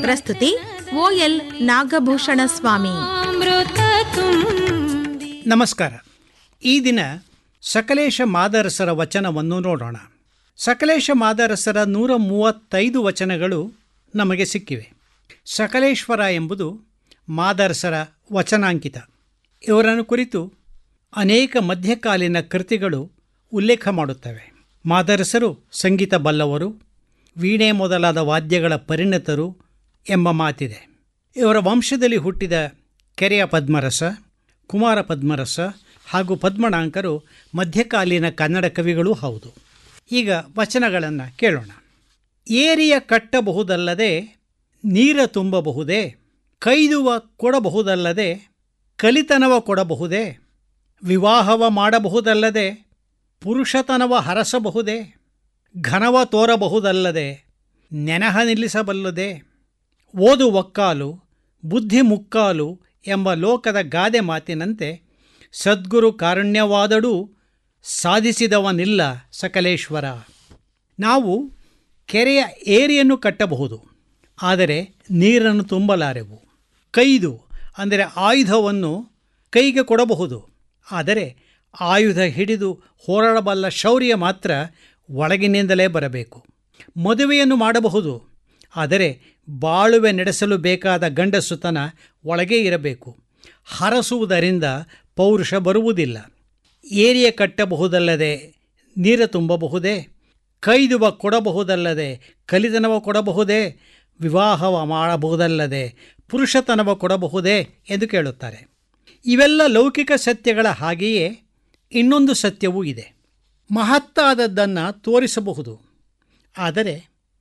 ಪ್ರಸ್ತುತಿ ಓಎಲ್ ನಾಗಭೂಷಣ ಸ್ವಾಮಿ ಅಮೃತ ತುಂಬಿ ನಮಸ್ಕಾರ ಈ ದಿನ ಸಕಲೇಶ ಮಾದರಸರ ವಚನವನ್ನು ನೋಡೋಣ ಸಕಲೇಶ ಮಾದರಸರ ನೂರ ಮೂವತ್ತೈದು ವಚನಗಳು ನಮಗೆ ಸಿಕ್ಕಿವೆ ಸಕಲೇಶ್ವರ ಎಂಬುದು ಮಾದರಸರ ವಚನಾಂಕಿತ ಇವರನ್ನು ಕುರಿತು ಅನೇಕ ಮಧ್ಯಕಾಲೀನ ಕೃತಿಗಳು ಉಲ್ಲೇಖ ಮಾಡುತ್ತವೆ ಮಾದರಸರು ಸಂಗೀತ ಬಲ್ಲವರು ವೀಣೆ ಮೊದಲಾದ ವಾದ್ಯಗಳ ಪರಿಣತರು ಎಂಬ ಮಾತಿದೆ ಇವರ ವಂಶದಲ್ಲಿ ಹುಟ್ಟಿದ ಕೆರೆಯ ಪದ್ಮರಸ ಕುಮಾರ ಪದ್ಮರಸ ಹಾಗೂ ಪದ್ಮನಾಂಕರು ಮಧ್ಯಕಾಲೀನ ಕನ್ನಡ ಕವಿಗಳೂ ಹೌದು ಈಗ ವಚನಗಳನ್ನು ಕೇಳೋಣ ಏರಿಯ ಕಟ್ಟಬಹುದಲ್ಲದೆ ನೀರ ತುಂಬಬಹುದೇ ಕೈದುವ ಕೊಡಬಹುದಲ್ಲದೆ ಕಲಿತನವ ಕೊಡಬಹುದೇ ವಿವಾಹವ ಮಾಡಬಹುದಲ್ಲದೆ ಪುರುಷತನವ ಹರಸಬಹುದೇ ಘನವ ತೋರಬಹುದಲ್ಲದೆ ನೆನಹ ನಿಲ್ಲಿಸಬಲ್ಲದೆ ಓದು ಒಕ್ಕಾಲು ಬುದ್ಧಿ ಮುಕ್ಕಾಲು ಎಂಬ ಲೋಕದ ಗಾದೆ ಮಾತಿನಂತೆ ಸದ್ಗುರು ಕಾರುಣ್ಯವಾದಡೂ ಸಾಧಿಸಿದವನಿಲ್ಲ ಸಕಲೇಶ್ವರ ನಾವು ಕೆರೆಯ ಏರಿಯನ್ನು ಕಟ್ಟಬಹುದು ಆದರೆ ನೀರನ್ನು ತುಂಬಲಾರೆವು ಕೈದು ಅಂದರೆ ಆಯುಧವನ್ನು ಕೈಗೆ ಕೊಡಬಹುದು ಆದರೆ ಆಯುಧ ಹಿಡಿದು ಹೋರಾಡಬಲ್ಲ ಶೌರ್ಯ ಮಾತ್ರ ಒಳಗಿನಿಂದಲೇ ಬರಬೇಕು ಮದುವೆಯನ್ನು ಮಾಡಬಹುದು ಆದರೆ ಬಾಳುವೆ ನಡೆಸಲು ಬೇಕಾದ ಗಂಡಸುತನ ಒಳಗೇ ಇರಬೇಕು ಹರಸುವುದರಿಂದ ಪೌರುಷ ಬರುವುದಿಲ್ಲ ಏರಿಯ ಕಟ್ಟಬಹುದಲ್ಲದೆ ನೀರ ತುಂಬಬಹುದೇ ಕೈದುವ ಕೊಡಬಹುದಲ್ಲದೆ ಕಲಿತನವ ಕೊಡಬಹುದೇ ವಿವಾಹವ ಮಾಡಬಹುದಲ್ಲದೆ ಪುರುಷತನವ ಕೊಡಬಹುದೇ ಎಂದು ಕೇಳುತ್ತಾರೆ ಇವೆಲ್ಲ ಲೌಕಿಕ ಸತ್ಯಗಳ ಹಾಗೆಯೇ ಇನ್ನೊಂದು ಸತ್ಯವೂ ಇದೆ ಮಹತ್ತಾದದ್ದನ್ನು ತೋರಿಸಬಹುದು ಆದರೆ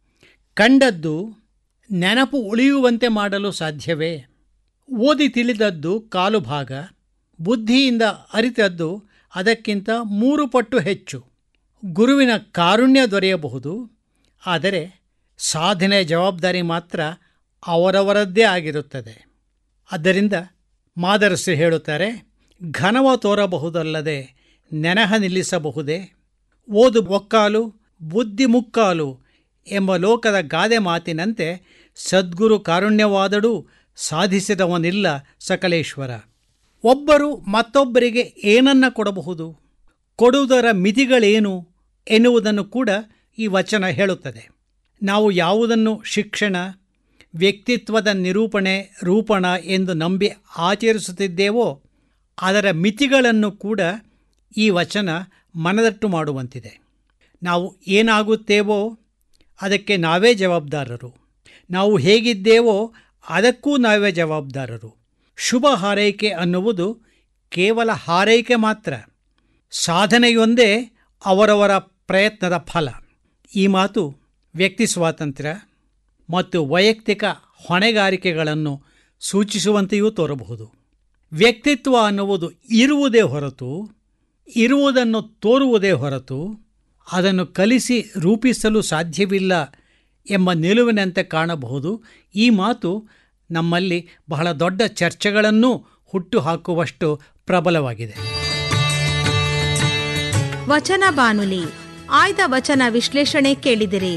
ಕಂಡದ್ದು ನೆನಪು ಉಳಿಯುವಂತೆ ಮಾಡಲು ಸಾಧ್ಯವೇ ಓದಿ ತಿಳಿದದ್ದು ಕಾಲು ಭಾಗ ಬುದ್ಧಿಯಿಂದ ಅರಿತದ್ದು ಅದಕ್ಕಿಂತ ಮೂರು ಪಟ್ಟು ಹೆಚ್ಚು ಗುರುವಿನ ಕಾರುಣ್ಯ ದೊರೆಯಬಹುದು ಆದರೆ ಸಾಧನೆ ಜವಾಬ್ದಾರಿ ಮಾತ್ರ ಅವರವರದ್ದೇ ಆಗಿರುತ್ತದೆ ಆದ್ದರಿಂದ ಮಾದರಸರು ಹೇಳುತ್ತಾರೆ ಘನವ ತೋರಬಹುದಲ್ಲದೆ ನೆನಹ ನಿಲ್ಲಿಸಬಹುದೇ ಓದು ಒಕ್ಕಾಲು ಬುದ್ಧಿ ಮುಕ್ಕಾಲು ಎಂಬ ಲೋಕದ ಗಾದೆ ಮಾತಿನಂತೆ ಸದ್ಗುರು ಕಾರುಣ್ಯವಾದಡೂ ಸಾಧಿಸಿದವನಿಲ್ಲ ಸಕಲೇಶ್ವರ ಒಬ್ಬರು ಮತ್ತೊಬ್ಬರಿಗೆ ಏನನ್ನ ಕೊಡಬಹುದು ಕೊಡುವುದರ ಮಿತಿಗಳೇನು ಎನ್ನುವುದನ್ನು ಕೂಡ ಈ ವಚನ ಹೇಳುತ್ತದೆ ನಾವು ಯಾವುದನ್ನು ಶಿಕ್ಷಣ ವ್ಯಕ್ತಿತ್ವದ ನಿರೂಪಣೆ ರೂಪಣ ಎಂದು ನಂಬಿ ಆಚರಿಸುತ್ತಿದ್ದೇವೋ ಅದರ ಮಿತಿಗಳನ್ನು ಕೂಡ ಈ ವಚನ ಮನದಟ್ಟು ಮಾಡುವಂತಿದೆ ನಾವು ಏನಾಗುತ್ತೇವೋ ಅದಕ್ಕೆ ನಾವೇ ಜವಾಬ್ದಾರರು ನಾವು ಹೇಗಿದ್ದೇವೋ ಅದಕ್ಕೂ ನಾವೇ ಜವಾಬ್ದಾರರು ಶುಭ ಹಾರೈಕೆ ಅನ್ನುವುದು ಕೇವಲ ಹಾರೈಕೆ ಮಾತ್ರ ಸಾಧನೆಯೊಂದೇ ಅವರವರ ಪ್ರಯತ್ನದ ಫಲ ಈ ಮಾತು ವ್ಯಕ್ತಿ ಸ್ವಾತಂತ್ರ್ಯ ಮತ್ತು ವೈಯಕ್ತಿಕ ಹೊಣೆಗಾರಿಕೆಗಳನ್ನು ಸೂಚಿಸುವಂತೆಯೂ ತೋರಬಹುದು ವ್ಯಕ್ತಿತ್ವ ಅನ್ನುವುದು ಇರುವುದೇ ಹೊರತು ಇರುವುದನ್ನು ತೋರುವುದೇ ಹೊರತು ಅದನ್ನು ಕಲಿಸಿ ರೂಪಿಸಲು ಸಾಧ್ಯವಿಲ್ಲ ಎಂಬ ನಿಲುವಿನಂತೆ ಕಾಣಬಹುದು ಈ ಮಾತು ನಮ್ಮಲ್ಲಿ ಬಹಳ ದೊಡ್ಡ ಚರ್ಚೆಗಳನ್ನೂ ಹುಟ್ಟುಹಾಕುವಷ್ಟು ಪ್ರಬಲವಾಗಿದೆ ವಚನ ಬಾನುಲಿ ಆಯ್ದ ವಚನ ವಿಶ್ಲೇಷಣೆ ಕೇಳಿದಿರಿ